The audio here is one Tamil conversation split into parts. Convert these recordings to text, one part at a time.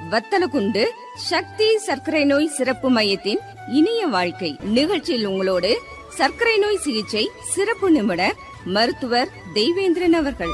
வத்தலகுண்டு சக்தி சர்க்கரை நோய் சிறப்பு மையத்தின் இனிய வாழ்க்கை நிகழ்ச்சியில் உங்களோடு சர்க்கரை நோய் சிகிச்சை சிறப்பு நிபுணர் மருத்துவர் தெய்வேந்திரன் அவர்கள்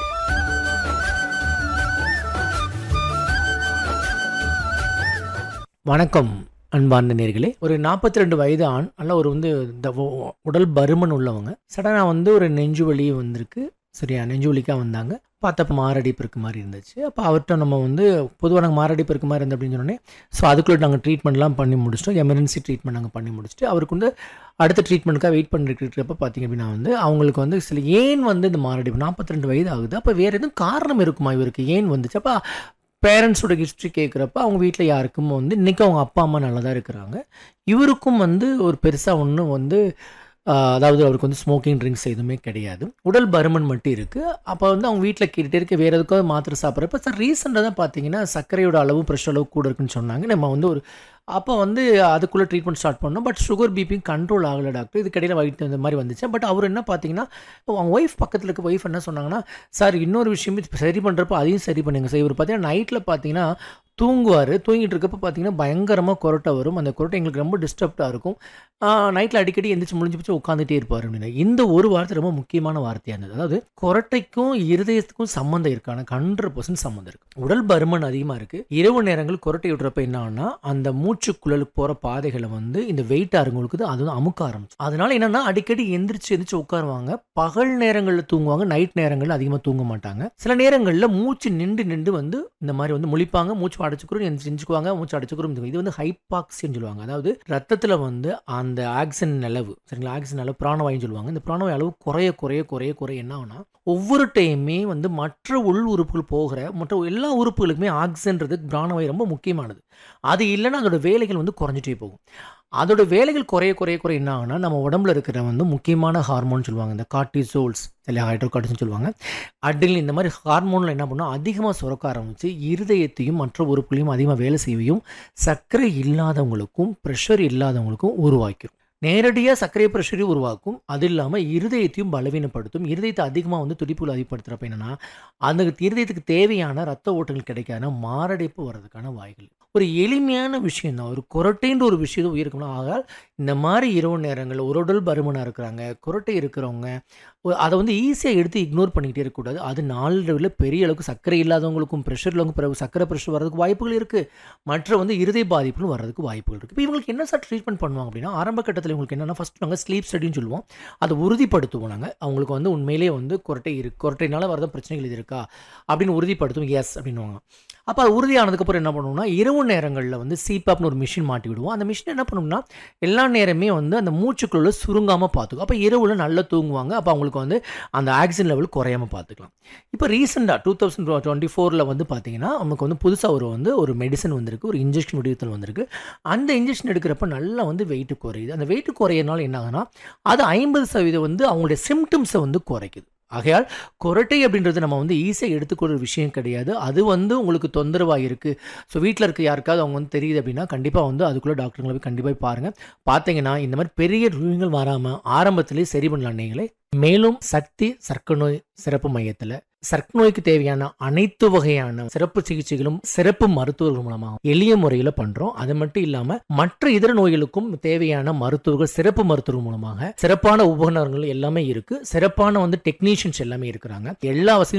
வணக்கம் அன்பார்ந்த நேர்களே ஒரு நாற்பத்தி ரெண்டு வயது ஆண் நல்ல ஒரு வந்து இந்த உ- உடல் பருமன் உள்ளவங்க சடனாக வந்து ஒரு நெஞ்சு வலி வந்திருக்கு சரியா நெஞ்சு வலிக்காக வந்தாங்க பார்த்தப்ப மாரடைப்பு இருக்க மாதிரி இருந்துச்சு அப்போ அவர்கிட்ட நம்ம வந்து பொதுவாக நாங்கள் மாரடைப்பு இருக்க மாதிரி இருந்து அப்படின்னு சொன்னோடனே ஸோ அதுக்குள்ளே நாங்கள் ட்ரீட்மெண்ட்லாம் பண்ணி முடிச்சிட்டோம் எமர்ஜென்சி ட்ரீட்மெண்ட் நாங்கள் பண்ணி முடிச்சுட்டு அவருக்கு வந்து அடுத்த ட்ரீட்மெண்ட்டுக்காக வெயிட் பண்ணிருக்கிறப்ப பார்த்தீங்க அப்படின்னா வந்து அவங்களுக்கு வந்து சில ஏன் வந்து இந்த மாரடைப்பு நாற்பத்தி ரெண்டு வயது ஆகுது அப்போ வேறு எதுவும் காரணம் இருக்குமா இவருக்கு ஏன் வந்துச்சு அப்போ பேரண்ட்ஸோட ஹிஸ்ட்ரி கேட்குறப்ப அவங்க வீட்டில் யாருக்கும் வந்து இன்றைக்கி அவங்க அப்பா அம்மா நல்லா தான் இருக்கிறாங்க இவருக்கும் வந்து ஒரு பெருசாக ஒன்றும் வந்து ஆஹ், அதாவது அவருக்கு வந்து ஸ்மோக்கிங் ட்ரிங்க்ஸ் எதுவுமே கிடையாது உடல் பருமன் மட்டும் இருக்குது அப்போ வந்து அவங்க வீட்டில் கேட்டுகிட்டே இருக்க வேறு எதுக்காவது மாத்திரை சாப்பிட்றப்ப சார் ரீசெண்டாக தான் பார்த்தீங்கன்னா சர்க்கரையோட அளவு ப்ரெஷர் அளவு கூட இருக்குன்னு சொன்னாங்க நம்ம வந்து ஒரு அப்போ வந்து அதுக்குள்ளே ட்ரீட்மெண்ட் ஸ்டார்ட் பண்ணோம் பட் சுகர் பிபி கண்ட்ரோல் ஆகலை டாக்டர் இது கடையில் வயிற்று இந்த மாதிரி வந்துச்சு பட் அவர் என்ன பார்த்தீங்கன்னா அவங்க ஒய்ஃப் பக்கத்தில் இருக்க ஒய்ஃப் என்ன சொன்னாங்கன்னா சார் இன்னொரு விஷயம் இப்ப சரி பண்ணுறப்ப அதையும் சரி பண்ணுங்க சார் இவர் பார்த்தீங்கன்னா நைட்டில் பார்த்தீங்கன்னா தூங்குவார் தூங்கிட்டு இருக்கப்ப பார்த்தீங்கன்னா பயங்கரமாக கொரட்டை வரும் அந்த கொரட்டை எங்களுக்கு ரொம்ப டிஸ்டர்ப்டாக இருக்கும் நைட்டில் அடிக்கடி எந்திரிச்சு முடிஞ்சு போச்சு உட்காந்துட்டே இருப்பார் அப்படின்னு இந்த ஒரு வார்த்தை ரொம்ப முக்கியமான வார்த்தையாக இருந்தது அதாவது கொரட்டைக்கும் இருதயத்துக்கும் சம்மந்தம் இருக்கான ஹண்ட்ரட் பர்சன்ட் சம்மந்தம் இருக்குது உடல் பருமன் அதிகமாக இருக்குது இரவு நேரங்கள் கொரட்டை விடுறப்ப என்ன ஆகும்னா அந்த மூச்சுக்குழலுக்கு போகிற பாதைகளை வந்து இந்த வெயிட்டாக இருங்களுக்கு அது வந்து அமுக்க ஆரம்பிச்சு அதனால என்னன்னா அடிக்கடி எந்திரிச்சு எந்திரிச்சு உட்காருவாங்க பகல் நேரங்களில் தூங்குவாங்க நைட் நேரங்களில் அதிகமாக தூங்க மாட்டாங்க சில நேரங்களில் மூச்சு நின்று நின்று வந்து இந்த மாதிரி வந்து முழிப்பாங்க மூச்சு அடைச்சுக்கிறோம் எந்திரிச்சு செஞ்சுக்குவாங்க மூச்சு அடைச்சுக்கிறோம் இது வந்து ஹைபாக்சின்னு சொல்லுவாங்க அதாவது ரத்தத்தில் வந்து அந்த ஆக்சிஜன் அளவு சரிங்களா ஆக்சிஜன் அளவு பிராணவாயுன்னு சொல்லுவாங்க இந்த பிராணவாயு அளவு குறைய குறைய குறைய குறைய என்ன ஆகும்னா ஒவ்வொரு டைமே வந்து மற்ற உள் உறுப்புகள் போகிற மற்ற எல்லா உறுப்புகளுக்குமே ஆக்சிஜன்றது பிராணவாயு ரொம்ப முக்கியமானது அது இல்லைன்னா அதோட வேலைகள் வந்து குறைஞ்சிட்டே போகும் அதோட வேலைகள் குறைய குறைய குறைய என்ன ஆகும்னா நம்ம உடம்புல இருக்கிற வந்து முக்கியமான ஹார்மோன் சொல்லுவாங்க இந்த கார்டிசோல்ஸ் இல்லை ஹைட்ரோகார்டிசோல் சொல்லுவாங்க அடில் இந்த மாதிரி ஹார்மோனில் என்ன பண்ணும் அதிகமாக சுரக்க ஆரம்பிச்சு இருதயத்தையும் மற்ற உறுப்புகளையும் அதிகமாக வேலை செய்யவும் சர்க்கரை இல்லாதவங்களுக்கும் ப்ரெஷர் இல்லாதவங்களுக்கும் உருவாக்கும் நேரடியாக சர்க்கரை ப்ரெஷரையும் உருவாக்கும் அது இல்லாமல் இருதயத்தையும் பலவீனப்படுத்தும் இருதயத்தை அதிகமாக வந்து துடிப்புகள் அதிகப்படுத்துகிறப்ப என்னன்னா அந்த இருதயத்துக்கு தேவையான ரத்த ஓட்டங்கள் கிடைக்காத மாரடைப்பு வர்றதுக்கான வாய்கள் ஒரு எளிமையான விஷயம் தான் ஒரு குரட்டைன்ற ஒரு விஷயத்தை உயிருக்கணும் ஆகால் இந்த மாதிரி இரவு நேரங்களில் ஒரு உடல் பருமனாக இருக்கிறாங்க குரட்டை இருக்கிறவங்க ஒ- அதை வந்து ஈஸியாக எடுத்து இக்னோர் பண்ணிக்கிட்டே இருக்கக்கூடாது அது நாளடைவில் பெரிய அளவுக்கு சர்க்கரை இல்லாதவங்களுக்கும் ப்ரெஷர் உள்ளவங்க பிறகு சர்க்கரை ப்ரெஷர் வரதுக்கு வாய்ப்புகள் இருக்குது மற்ற வந்து இருதய பாதிப்புகள் வர்றதுக்கு வாய்ப்புகள் இருக்குது இப்போ இவங்களுக்கு என்ன சார் ட்ரீட்மெண்ட் பண்ணுவாங்க அப்படின்னா ஆரம்ப கட்டத்தில் இவங்களுக்கு என்னென்னா ஃபஸ்ட் நாங்கள் ஸ்லீப் ஸ்டடின்னு சொல்லுவோம் அதை உறுதிப்படுத்துவோம் நாங்கள் அவங்களுக்கு வந்து உண்மையிலேயே வந்து குரட்டை இருக்கு குரட்டைனால வரத பிரச்சனைகள் இது இருக்கா அப்படின்னு உறுதிப்படுத்துவோம் எஸ் அப்படின்னுவாங்க அப்போ அது உறுதியானதுக்கப்புறம் என்ன பண்ணுவோம்னா இரவு நேரங்களில் வந்து சிபாப்னு ஒரு மிஷின் மாட்டி விடுவோம் அந்த மிஷின் என்ன பண்ணும்னா எல்லா நேரமே வந்து அந்த மூச்சுக்குள்ள சுருங்காமல் பார்த்துக்கும் அப்போ இரவுல நல்லா தூங்குவாங்க அப்போ அவங்களுக்கு வந்து அந்த ஆக்சிஜன் லெவல் குறையாம பார்த்துக்கலாம் இப்போ ரீசெண்டாக டூ தௌசண்ட் டுவெண்ட்டி ஃபோரில் வந்து பார்த்தீங்கன்னா நமக்கு வந்து புதுசாக ஒரு வந்து ஒரு மெடிசன் வந்திருக்கு ஒரு இன்ஜெக்ஷன் வடிவத்தில் வந்திருக்கு அந்த இன்ஜெக்ஷன் எடுக்கிறப்ப நல்லா வந்து வெயிட் குறையுது அந்த வெயிட் குறையறனால என்ன ஆகுதுன்னா அது ஐம்பது சதவீதம் வந்து அவங்களுடைய சிம்டம்ஸை வந்து குறைக்குது ஆகையால் குரட்டை அப்படின்றது நம்ம வந்து ஈஸியாக எடுத்துக்கொள்கிற விஷயம் கிடையாது அது வந்து உங்களுக்கு தொந்தரவாக இருக்குது ஸோ வீட்டில் இருக்க யாருக்காவது அவங்க வந்து தெரியுது அப்படின்னா கண்டிப்பாக வந்து அதுக்குள்ளே டாக்டருங்களை போய் கண்டிப்பாக போய் பாருங்கள் பார்த்தீங்கன்னா இந்த மாதிரி பெரிய நோய்கள் வராமல் ஆரம்பத்திலேயே சரி பண்ணலாம் நீங்களே மேலும் சக்தி சர்க்கரை நோய் சிறப்பு மையத்தில் சர்க்கரை நோய்க்கு தேவையான அனைத்து வகையான சிறப்பு சிகிச்சைகளும் சிறப்பு மருத்துவர்கள் மூலமாக எளிய முறையில் பண்ணுறோம் அது மட்டும் இல்லாமல் மற்ற இதர நோய்களுக்கும் தேவையான மருத்துவர்கள் சிறப்பு மருத்துவர்கள் மூலமாக சிறப்பான உபகரணங்கள் எல்லாமே இருக்கு சிறப்பான வந்து டெக்னீஷியன்ஸ் எல்லாமே இருக்கிறாங்க எல்லா வசதியும்